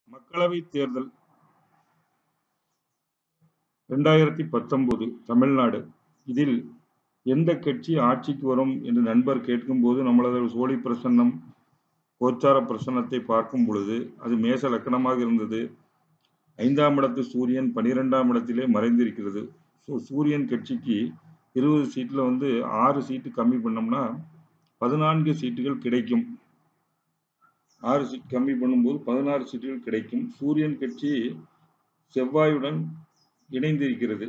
மக்களவைத் தேர்தல் ரெண்டாயிரத்தி பத்தொன்பது தமிழ்நாடு இதில் எந்த கட்சி ஆட்சிக்கு வரும் என்று நண்பர் கேட்கும்போது நம்மளது சோழி பிரசன்னம் கோச்சார பிரசன்னத்தை பார்க்கும் பொழுது அது மேச லக்கணமாக இருந்தது ஐந்தாம் இடத்து சூரியன் பனிரெண்டாம் இடத்திலே மறைந்திருக்கிறது ஸோ சூரியன் கட்சிக்கு இருபது சீட்டில் வந்து ஆறு சீட்டு கம்மி பண்ணோம்னா பதினான்கு சீட்டுகள் கிடைக்கும் ஆறு சீட் கம்மி பண்ணும்போது பதினாறு சீட்டுகள் கிடைக்கும் சூரியன் கட்சி செவ்வாயுடன் இணைந்திருக்கிறது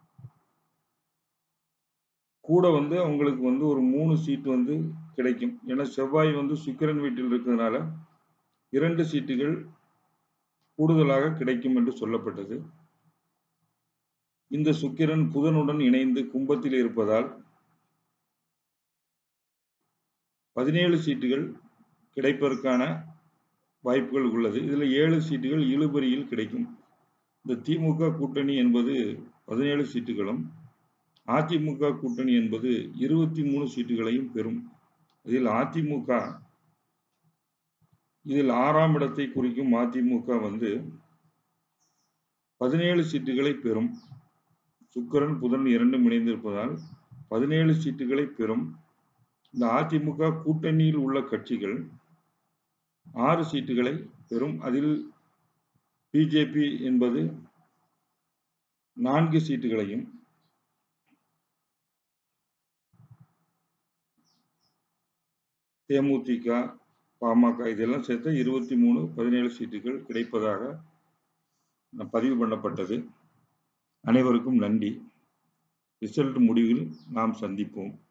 கூட வந்து அவங்களுக்கு வந்து ஒரு மூணு சீட் வந்து கிடைக்கும் ஏன்னா செவ்வாய் வந்து சுக்கிரன் வீட்டில் இருக்கிறதுனால இரண்டு சீட்டுகள் கூடுதலாக கிடைக்கும் என்று சொல்லப்பட்டது இந்த சுக்கிரன் புதனுடன் இணைந்து கும்பத்தில் இருப்பதால் பதினேழு சீட்டுகள் கிடைப்பதற்கான வாய்ப்புகள் உள்ளது இதில் ஏழு சீட்டுகள் இழுபறியில் கிடைக்கும் இந்த திமுக கூட்டணி என்பது பதினேழு சீட்டுகளும் அதிமுக கூட்டணி என்பது இருபத்தி மூணு சீட்டுகளையும் பெறும் இதில் அதிமுக இதில் ஆறாம் இடத்தை குறிக்கும் அதிமுக வந்து பதினேழு சீட்டுகளை பெறும் சுக்கரன் புதன் இரண்டும் இணைந்திருப்பதால் பதினேழு சீட்டுகளை பெறும் இந்த அதிமுக கூட்டணியில் உள்ள கட்சிகள் ஆறு சீட்டுகளை பெறும் அதில் பிஜேபி என்பது நான்கு சீட்டுகளையும் தேமுதிக பாமக இதெல்லாம் சேர்த்து இருபத்தி மூணு பதினேழு சீட்டுகள் கிடைப்பதாக பதிவு பண்ணப்பட்டது அனைவருக்கும் நன்றி ரிசல்ட் முடிவில் நாம் சந்திப்போம்